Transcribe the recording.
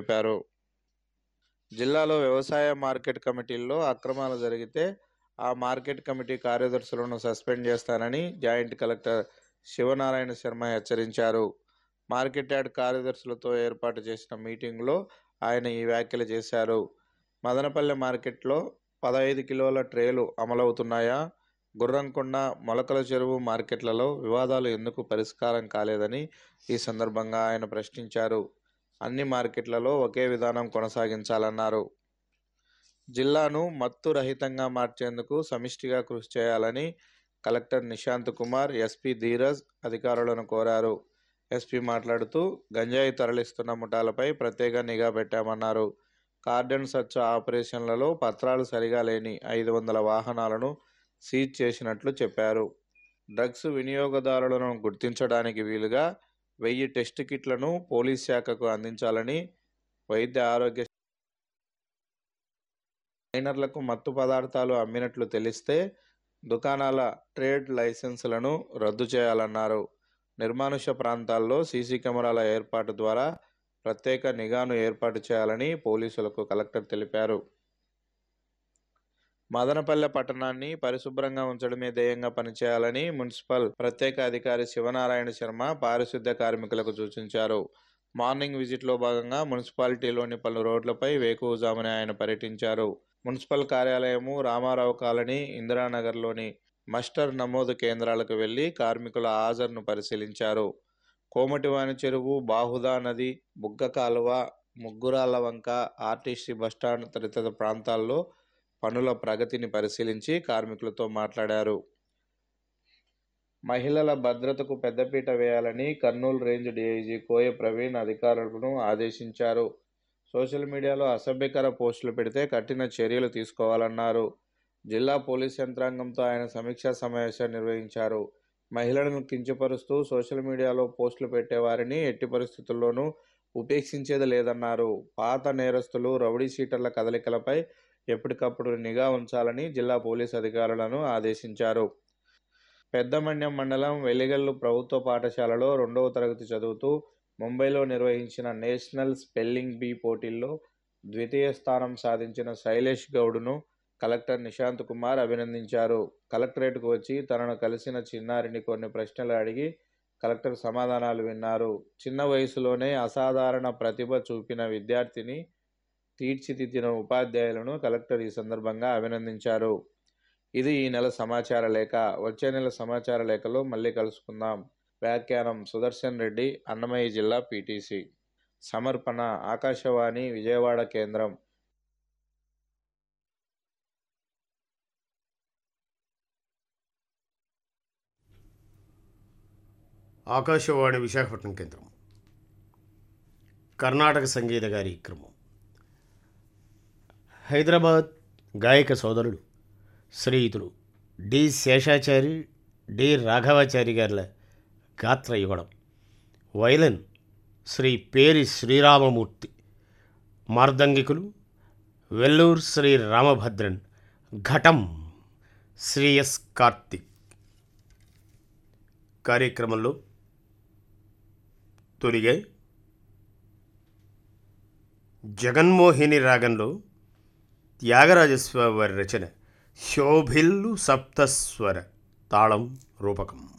తెలిపారు జిల్లాలో వ్యవసాయ మార్కెట్ కమిటీల్లో అక్రమాలు జరిగితే ఆ మార్కెట్ కమిటీ కార్యదర్శులను సస్పెండ్ చేస్తానని జాయింట్ కలెక్టర్ శివనారాయణ శర్మ హెచ్చరించారు మార్కెట్ యార్డ్ కార్యదర్శులతో ఏర్పాటు చేసిన మీటింగ్లో ఆయన ఈ వ్యాఖ్యలు చేశారు మదనపల్లె మార్కెట్లో పదహైదు కిలోల ట్రేలు అమలవుతున్నాయా గుర్రంకొండ మొలకల చెరువు మార్కెట్లలో వివాదాలు ఎందుకు పరిష్కారం కాలేదని ఈ సందర్భంగా ఆయన ప్రశ్నించారు అన్ని మార్కెట్లలో ఒకే విధానం కొనసాగించాలన్నారు జిల్లాను మత్తు రహితంగా మార్చేందుకు సమిష్టిగా కృషి చేయాలని కలెక్టర్ నిశాంత్ కుమార్ ఎస్పీ ధీరజ్ అధికారులను కోరారు ఎస్పీ మాట్లాడుతూ గంజాయి తరలిస్తున్న ముఠాలపై ప్రత్యేక నిఘా పెట్టామన్నారు కార్డన్ సర్చ్ ఆపరేషన్లలో పత్రాలు సరిగా లేని ఐదు వందల వాహనాలను సీజ్ చేసినట్లు చెప్పారు డ్రగ్స్ వినియోగదారులను గుర్తించడానికి వీలుగా వెయ్యి టెస్ట్ కిట్లను పోలీస్ శాఖకు అందించాలని వైద్య ఆరోగ్య మైనర్లకు మత్తు పదార్థాలు అమ్మినట్లు తెలిస్తే దుకాణాల ట్రేడ్ లైసెన్సులను రద్దు చేయాలన్నారు నిర్మానుష్య ప్రాంతాల్లో సీసీ కెమెరాల ఏర్పాటు ద్వారా ప్రత్యేక నిఘాను ఏర్పాటు చేయాలని పోలీసులకు కలెక్టర్ తెలిపారు మదనపల్లె పట్టణాన్ని పరిశుభ్రంగా ఉంచడమే ధ్యేయంగా పనిచేయాలని మున్సిపల్ ప్రత్యేక అధికారి శివనారాయణ శర్మ పారిశుద్ధ్య కార్మికులకు సూచించారు మార్నింగ్ విజిట్లో భాగంగా మున్సిపాలిటీలోని పలు రోడ్లపై వేకువజామునే ఆయన పర్యటించారు మున్సిపల్ కార్యాలయము రామారావు కాలనీ ఇందిరానగర్లోని మస్టర్ నమోదు కేంద్రాలకు వెళ్లి కార్మికుల హాజరును పరిశీలించారు కోమటివాని చెరువు బాహుదా నది బుగ్గ కాలువ ముగ్గురాల వంక ఆర్టీసీ బస్టాండ్ తదితర ప్రాంతాల్లో పనుల ప్రగతిని పరిశీలించి కార్మికులతో మాట్లాడారు మహిళల భద్రతకు పెద్దపీట వేయాలని కర్నూలు రేంజ్ డీఐజీ కోయ ప్రవీణ్ అధికారులను ఆదేశించారు సోషల్ మీడియాలో అసభ్యకర పోస్టులు పెడితే కఠిన చర్యలు తీసుకోవాలన్నారు జిల్లా పోలీస్ యంత్రాంగంతో ఆయన సమీక్షా సమావేశం నిర్వహించారు మహిళలను కించపరుస్తూ సోషల్ మీడియాలో పోస్టులు పెట్టేవారిని ఎట్టి పరిస్థితుల్లోనూ ఉపేక్షించేది లేదన్నారు పాత నేరస్తులు రౌడీ షీటర్ల కదలికలపై ఎప్పటికప్పుడు నిఘా ఉంచాలని జిల్లా పోలీస్ అధికారులను ఆదేశించారు పెద్దమన్యం మండలం వెలిగల్లు ప్రభుత్వ పాఠశాలలో రెండవ తరగతి చదువుతూ ముంబైలో నిర్వహించిన నేషనల్ స్పెల్లింగ్ బీ పోటీల్లో ద్వితీయ స్థానం సాధించిన శైలేష్ గౌడ్ను కలెక్టర్ నిశాంత్ కుమార్ అభినందించారు కలెక్టరేట్కు వచ్చి తనను కలిసిన చిన్నారిని కొన్ని ప్రశ్నలు అడిగి కలెక్టర్ సమాధానాలు విన్నారు చిన్న వయసులోనే అసాధారణ ప్రతిభ చూపిన విద్యార్థిని తీర్చిదిద్దిన ఉపాధ్యాయులను కలెక్టర్ ఈ సందర్భంగా అభినందించారు ఇది ఈ నెల సమాచార లేఖ వచ్చే నెల సమాచార లేఖలో మళ్ళీ కలుసుకుందాం వ్యాఖ్యానం సుదర్శన్ రెడ్డి అన్నమయ్య జిల్లా పీటీసీ సమర్పణ ఆకాశవాణి విజయవాడ కేంద్రం ఆకాశవాణి విశాఖపట్నం కేంద్రం కర్ణాటక సంగీత కార్యక్రమం హైదరాబాద్ గాయక సోదరుడు శ్రీయుతుడు డి శేషాచారి డి రాఘవాచారి గారుల గాత్ర యుగడం వైలన్ శ్రీ పేరి శ్రీరామమూర్తి మార్దంగికులు వెల్లూరు శ్రీ రామభద్రన్ ఘటం శ్రీ ఎస్ కార్తిక్ కార్యక్రమంలో తొలిగా జగన్మోహిని రాగంలో త్యాగరాజస్వామి వారి రచన శోభిల్లు సప్తస్వర తాళం రూపకం